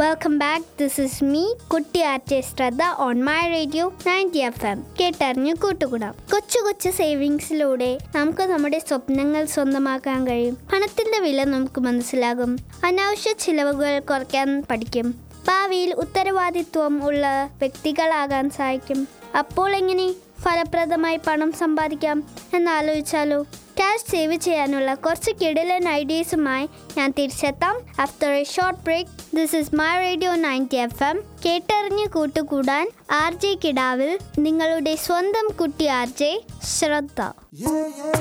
welcome back this is me കുട്ടി RJ Shraddha on my radio ninety F M കേട്ടറിഞ്ഞു കൂട്ടുകൂടാം കൊച്ചു കൊച്ചു സേവിങ്സിലൂടെ നമുക്ക് നമ്മുടെ സ്വപ്നങ്ങൾ സ്വന്തമാക്കാൻ കഴിയും പണത്തിന്റെ വില നമുക്ക് മനസ്സിലാകും അനാവശ്യ ചിലവുകൾ കുറയ്ക്കാൻ പഠിക്കും ഭാവിയിൽ ഉത്തരവാദിത്വം ഉള്ള വ്യക്തികളാകാൻ സഹായിക്കും അപ്പോൾ എങ്ങനെ ഫലപ്രദമായി പണം സമ്പാദിക്കാം എന്നാലോചിച്ചാലോ ക്യാഷ് സേവ് ചെയ്യാനുള്ള കുറച്ച് കിടലൻ ഐഡിയസുമായി ഞാൻ തിരിച്ചെത്താം after a short break this is my radio ninety F M കേട്ടറിഞ്ഞ് കൂട്ടുകൂടാൻ ആർ ജെ കിടാവിൽ നിങ്ങളുടെ സ്വന്തം കുട്ടി R J Shraddha Yeah, yeah,